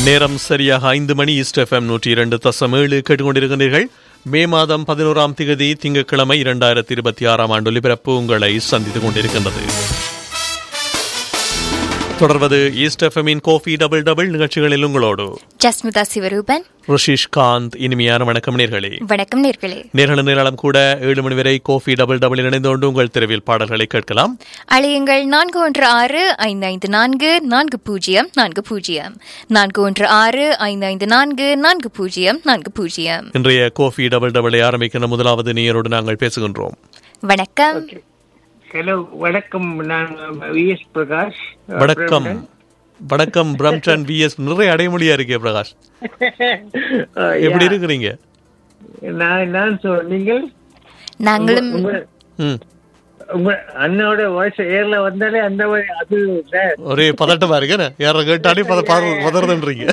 நேரம் சரியாக ஐந்து மணி ஈஸ்ட் எஃப்எம் நூற்றி இரண்டு தசம் ஏழு கேட்டுக்கொண்டிருக்கிறீர்கள் மே மாதம் பதினோராம் திகதி திங்கட்கிழமை இரண்டாயிரத்தி இருபத்தி ஆறாம் ஆண்டு ஒலிபரப்பு உங்களை சந்தித்துக் கொண்டிருக்கின்றது தொடர்வது ஈஸ்ட் எஃப்எம்மின் கோஃபி டபுள் டபுள் நிகழ்ச்சிகளில் உங்களோடு ஜஸ்மிதா சிவரூபன் ருஷிஷ் காந்த் இனிமையான வணக்கம் நேர்களே வணக்கம் நேர்களே நேர்கள நேரம் கூட ஏழு மணி வரை கோஃபி டபுள் டபுள் இணைந்து கொண்டு உங்கள் தெருவில் பாடல்களை கேட்கலாம் அழையுங்கள் நான்கு ஒன்று ஆறு ஐந்து ஐந்து நான்கு நான்கு பூஜ்ஜியம் நான்கு பூஜ்ஜியம் நான்கு ஒன்று ஆறு ஐந்து ஐந்து நான்கு நான்கு பூஜ்ஜியம் நான்கு பூஜ்ஜியம் இன்றைய கோஃபி டபுள் டபுளை ஆரம்பிக்கிற முதலாவது நேயரோடு நாங்கள் பேசுகின்றோம் வணக்கம் ஹலோ வணக்கம் நான் விஎஸ் பிரகாஷ் வணக்கம் வணக்கம் பிரம்டன் விஎஸ் நிறைய அடைமொழியா இருக்கே பிரகாஷ் எப்படி இருக்கிறீங்க நான் நான் சொல் நீங்கள் நாங்களும் உங்க ம் உங்க அண்ணனோட வாய்ஸ் ஏர்ல வந்தாலே அந்த மாதிரி அது இல்ல. ஒரே பதட்டமா இருக்கு யார கேட்டாலே பத பதறதுன்றீங்க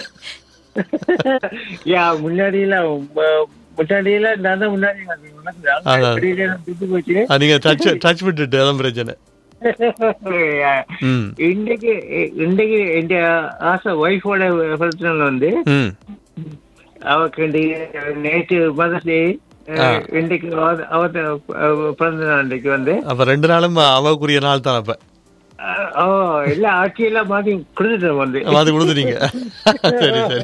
யா முன்னாடி எல்லாம் முன்னாடி எல்லாம் நான் தான் முன்னாடி வந்தேன். உனக்கு தான் அதான். வெளியில எல்லாம் திட்டு போச்சு ஆ, நீங்க டச் டச் விட்டுட்டு அதான் பிரச்சனை யா. ம் இன்றைக்கு இன்றைக்கு என் ஆசை ஒய்ஃபோட பிரச்சனை வந்து ம் அவக்கு இந்த நேற்று மதர்ஸ் டே இன்றைக்கு அவ- அவ பிறந்த நாள் இன்றைக்கு வந்து அப்ப ரெண்டு நாளும் அவக்குரிய நாள் தான் அப்ப அஹ், ஓ எல்லாம் ஆட்சியெல்லாம் மாத்தி கொடுத்துட்டோம் வந்து அது கொடுத்துட்டீங்க சரி சரி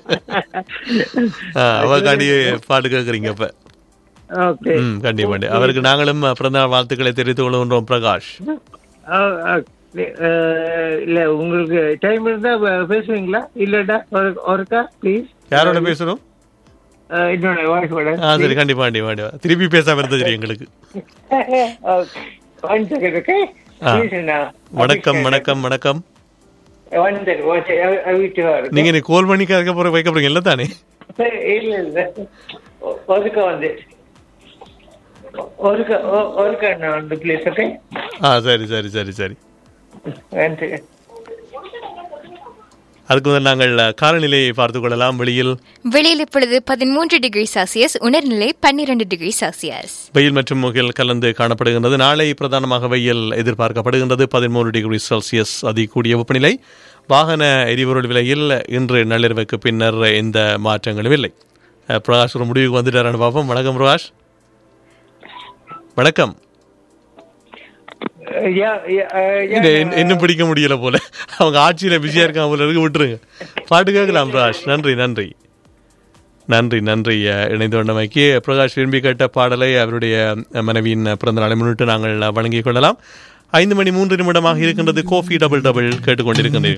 ஆ, அவக்காண்டி பாட்டு கேக்குறீங்க அப்ப ஓகே ம் கண்டிப்பா கண்டிப்பா. அவருக்கு நாங்களும் பிறந்த நாள் வாழ்த்துக்களை தெரிவித்துக் கொள்கின்றோம் பிரகாஷ் இல்ல உங்களுக்கு டைம் இருந்தா ப- பேசுவீங்களா இல்லடா ஒரு ஒருக்கா ப்ளீஸ் யாரோட பேசணும் என்னோட ஒய்ஃபோட ஆ சரி கண்டிப்பா கண்டிப்பா கண்டிப்பா திருப்பி பேசாம இருந்தது சரி எங்களுக்கு ஒன் செகண்ட் ஓகே ஆ. வணக்கம் வணக்கம் வணக்கம் ஒன் செகண்ட் வீட்டு நீங்க நீ கோல் பண்ணி கேட்க போற வைக்க போறீங்க இல்ல தானே இல்ல இல்ல ஒ- ஒருக்கா வந்து ஒருக்கா ஒ- ஒருக்கா நான் வந்து ப்ளீஸ் ஓகே ஆ சரி சரி சரி சரி ஒன் செகண்ட் அதுக்கு முதல் நாங்கள் காலநிலையை பார்த்துக் கொள்ளலாம் வெளியில் வெளியில் இப்பொழுது பதிமூன்று டிகிரி செல்சியஸ் உணர்நிலை பன்னிரண்டு டிகிரி செல்சியஸ் வெயில் மற்றும் முகில் கலந்து காணப்படுகின்றது நாளை பிரதானமாக வெயில் எதிர்பார்க்கப்படுகின்றது பதிமூன்று டிகிரி செல்சியஸ் அதிகூடிய வெப்பநிலை வாகன எரிபொருள் விலையில் இன்று நள்ளிரவுக்கு பின்னர் எந்த மாற்றங்களும் இல்லை அஹ், பிரகாஷ் ஒரு முடிவுக்கு வந்துட்டாரான்னு பார்ப்போம் வணக்கம் பிரகாஷ் வணக்கம் யா யா இல்ல, என்ன- இன்னும் பிடிக்க முடியல போல அவங்க ஆட்சியில பிஸியா இருக்காங்க போல இருக்கு விட்டுருங்க பாட்டு கேட்கலாம் பிரகாஷ் நன்றி நன்றி நன்றி நன்றி அஹ், இணைந்து கொண்டமைக்கு பிரகாஷ் விரும்பி கேட்ட பாடலை அவருடைய அஹ், மனைவியின் பிறந்த நாளை முன்னிட்டு நாங்கள் அஹ், வழங்கிக் கொள்ளலாம் ஐந்து மணி மூன்று நிமிடமாக இருக்கின்றது கோஃபி டபுள் டபுள் கேட்டுக்கொண்டிருக்கின்றீர்கள்